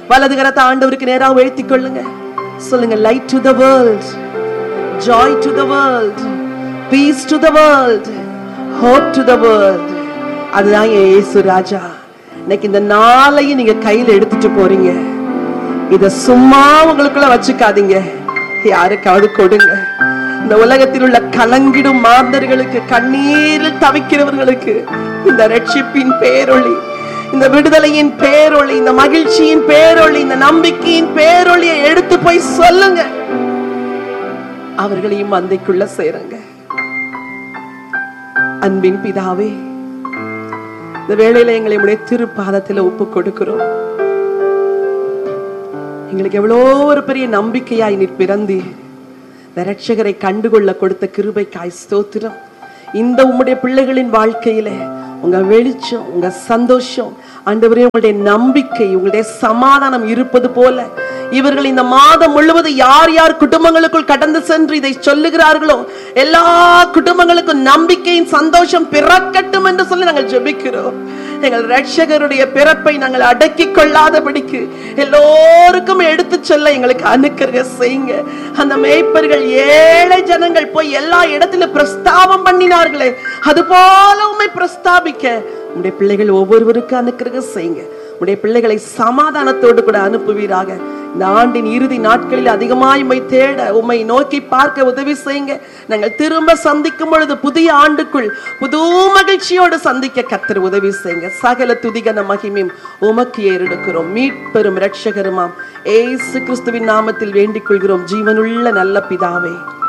வலது கரத்தை ஆண்டவருக்கு நேரா உயர்த்திக் கொள்ளுங்க சொல்லுங்க light to the world joy to the world peace to the world hope to the world அதுதான் என் இயேசு ராஜா இன்னைக்கு இந்த நாளையும் நீங்க கையில எடுத்துட்டு போறீங்க இத சும்மா உங்களுக்குள்ள வச்சுக்காதீங்க யாருக்காவது கொடுங்க இந்த உலகத்தில் உள்ள கலங்கிடும் மாந்தர்களுக்கு கண்ணீரில் தவிக்கிறவர்களுக்கு இந்த ரட்சிப்பின் பேரொளி இந்த விடுதலையின் பேரொளி இந்த மகிழ்ச்சியின் பேரொளி இந்த நம்பிக்கையின் பேரொளியை எடுத்து போய் சொல்லுங்க அவர்களையும் மந்தைக்குள்ள சேருங்க அன்பின் பிதாவே இந்த வேளையில எங்களை உடைய திருப்பாதத்துல ஒப்பு கொடுக்கிறோம் எங்களுக்கு எவ்வளோ ஒரு பெரிய நம்பிக்கையாய் நீர் பிறந்தி இந்த ரட்சகரை கண்டுகொள்ள கொடுத்த கிருபைக்காய் ஸ்தோத்திரம் இந்த உம்முடைய பிள்ளைகளின் வாழ்க்கையில உங்க வெளிச்சம் உங்க சந்தோஷம் ஆண்டவரே உங்களுடைய நம்பிக்கை உங்களுடைய சமாதானம் இருப்பது போல இவர்கள் இந்த மாதம் முழுவதும் யார் யார் குடும்பங்களுக்குள் கடந்து சென்று இதை சொல்லுகிறார்களோ எல்லா குடும்பங்களுக்கும் நம்பிக்கையின் சந்தோஷம் பிறக்கட்டும் என்று சொல்லி நாங்கள் ஜெபிக்கிறோம் எங்கள் ரட்சகருடைய பிறப்பை நாங்கள் அடக்கிக் கொள்ளாதபடிக்கு எல்லோருக்கும் எடுத்து சொல்ல எங்களுக்கு அனுக்கிரக செய்யுங்க அந்த மேய்ப்பர்கள் ஏழை ஜனங்கள் போய் எல்லா இடத்திலும் பிரஸ்தாபம் பண்ணினார்களே அது போல உண்மை பிரஸ்தாபிக்க உடைய பிள்ளைகள் ஒவ்வொருவருக்கும் அனுக்கிரக செய்யுங்க உடைய பிள்ளைகளை சமாதானத்தோடு கூட அனுப்புவீராக இந்த ஆண்டின் இறுதி நாட்களில் அதிகமாய் உம்மை தேட உம்மை நோக்கி பார்க்க உதவி செய்யுங்க நாங்கள் திரும்ப சந்திக்கும் பொழுது புதிய ஆண்டுக்குள் புது மகிழ்ச்சியோடு சந்திக்க கத்தர் உதவி செய்யுங்க சகல துதிகன மகிமையும் உமக்கு ஏறெடுக்கிறோம் மீட்பெரும் இரட்சகருமாம் ஏசு கிறிஸ்துவின் நாமத்தில் வேண்டிக் கொள்கிறோம் ஜீவனுள்ள நல்ல பிதாவே